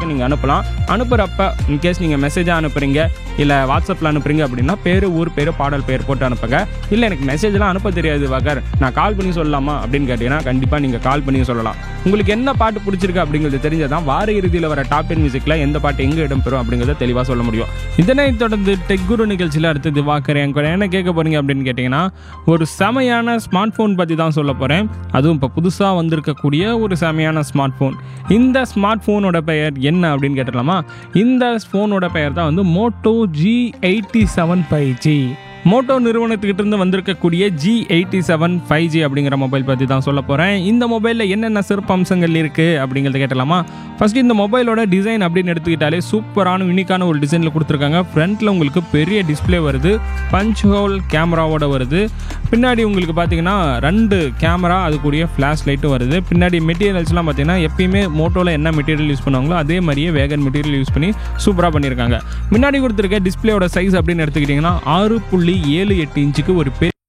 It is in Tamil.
நீங்கள் அனுப்பலாம் அனுப்புகிறப்ப இன்கேஸ் நீங்கள் மெசேஜாக அனுப்புறீங்க இல்லை வாட்ஸ்அப்பில் அனுப்புறீங்க அப்படின்னா பேர் ஊர் பேர் பாடல் பேர் போட்டு அனுப்புங்க இல்லை எனக்கு மெசேஜ்லாம் அனுப்ப தெரியாது வகர் நான் கால் பண்ணி சொல்லலாமா அப்படின்னு கேட்டிங்கன்னா கண்டிப்பாக நீங்கள் கால் பண்ணி சொல்லலாம் உங்களுக்கு என்ன பாட்டு பிடிச்சிருக்கு அப்படிங்கிறது தெரிஞ்சதான் வார இறுதியில் வர டாப் டென் மியூசிக்கில் எந்த பாட்டு எங்கே இடம்பெறும் அப்படிங்கிறத தெளிவாக சொல்ல முடியும் இதனை தொடர்ந்து டெக் குரு நிகழ்ச்சியில் அடுத்தது வாக்குறேன் கூட என்ன கேட்க போறீங்க அப்படின்னு கேட்டிங்கன்னா ஒரு செமையான ஸ்மார்ட் ஃபோன் பற்றி தான் சொல்ல போகிறேன் அதுவும் இப்போ புதுசாக வந்திருக்கக்கூடிய ஒரு செமையான ஸ்மார்ட் ஃபோன் இந்த ஸ்மார்ட் ஃபோனோட பெயர் என்ன அப்படின்னு கேட்டலாமா இந்த ஃபோனோட பெயர் தான் வந்து Moto G eighty seven five G Moto நிறுவனத்துக்கிட்ட இருந்து வந்திருக்கக்கூடிய G eighty seven five G அப்படிங்கிற மொபைல் பற்றி தான் சொல்ல போகிறேன் இந்த மொபைலில் என்னென்ன சிறப்பு அம்சங்கள் இருக்குது அப்படிங்கிறத கேட்டலாமா ஃபர்ஸ்ட் இந்த மொபைலோட டிசைன் அப்படின்னு எடுத்துக்கிட்டாலே சூப்பரான யூனிக்கான ஒரு டிசைனில் கொடுத்துருக்காங்க ஃப்ரண்ட்டில் உங்களுக்கு பெரிய டிஸ்ப்ளே வருது பஞ்ச் ஹோல் கேமராவோட வருது பின்னாடி உங்களுக்கு பார்த்தீங்கன்னா ரெண்டு கேமரா அதுக்குரிய ஃப்ளாஷ் லைட்டும் வருது பின்னாடி மெட்டீரியல்ஸ்லாம் பார்த்தீங்கன்னா எப்பயுமே மோட்டோவில் என்ன மெட்டீரியல் யூஸ் பண்ணுவாங்களோ அதே மாதிரியே வேகன் மெட்டீரியல் யூஸ் பண்ணி சூப்பராக பண்ணியிருக்காங்க முன்னாடி கொடுத்துருக்க டிஸ்பிளேயோட சைஸ் அப்படின்னு எடுத்துக்கிட்டிங்கன்னா ஆறு புள்ளி ஏழு எட்டு இன்ச்சுக்கு ஒரு பெரிய